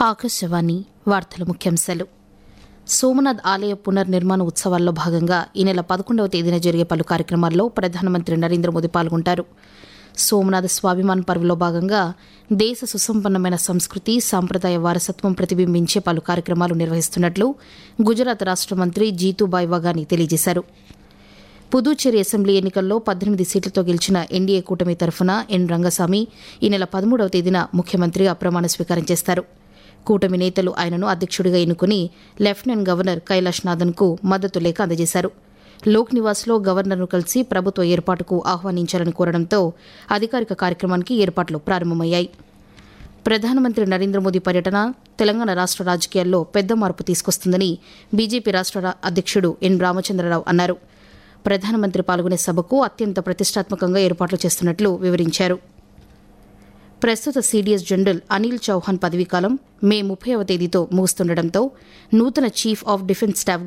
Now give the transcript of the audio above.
ఆకాశవాణి వార్తల ముఖ్యాంశాలు సోమనాథ్ ఆలయ పునర్నిర్మాణ ఉత్సవాల్లో భాగంగా ఈ నెల పదకొండవ తేదీన జరిగే పలు కార్యక్రమాల్లో ప్రధానమంత్రి నరేంద్ర మోదీ పాల్గొంటారు సోమనాథ స్వాభిమాన్ పర్వలో భాగంగా దేశ సుసంపన్నమైన సంస్కృతి సాంప్రదాయ వారసత్వం ప్రతిబింబించే పలు కార్యక్రమాలు నిర్వహిస్తున్నట్లు గుజరాత్ రాష్ట మంత్రి జీతూబాయ్ వగాని తెలియజేశారు పుదుచ్చేరి అసెంబ్లీ ఎన్నికల్లో పద్దెనిమిది సీట్లతో గెలిచిన ఎన్డీఏ కూటమి తరఫున ఎన్ రంగస్వామి ఈ నెల పదమూడవ తేదీన ముఖ్యమంత్రిగా ప్రమాణ స్వీకారం చేస్తారు కూటమి నేతలు ఆయనను అధ్యక్షుడిగా ఎన్నుకుని లెఫ్టినెంట్ గవర్నర్ కైలాష్ నాథన్కు మద్దతు లేఖ అందజేశారు లోక్ నివాస్లో గవర్నర్ను కలిసి ప్రభుత్వ ఏర్పాటుకు ఆహ్వానించాలని కోరడంతో అధికారిక కార్యక్రమానికి ఏర్పాట్లు ప్రారంభమయ్యాయి ప్రధానమంత్రి నరేంద్ర మోదీ పర్యటన తెలంగాణ రాష్ట రాజకీయాల్లో పెద్ద మార్పు తీసుకొస్తుందని బీజేపీ రాష్ట రా- అధ్యక్షుడు ఎన్ రామచంద్రరావు అన్నారు ప్రధానమంత్రి పాల్గొనే సభకు అత్యంత ప్రతిష్టాత్మకంగా ఏర్పాట్లు చేస్తున్నట్లు వివరించారు ప్రస్తుత సీడీఎస్ జనరల్ అనిల్ చౌహాన్ పదవీకాలం మే ముప్పైవ తేదీతో ముగుస్తుండటంతో నూతన చీఫ్ ఆఫ్ డిఫెన్స్ స్టాఫ్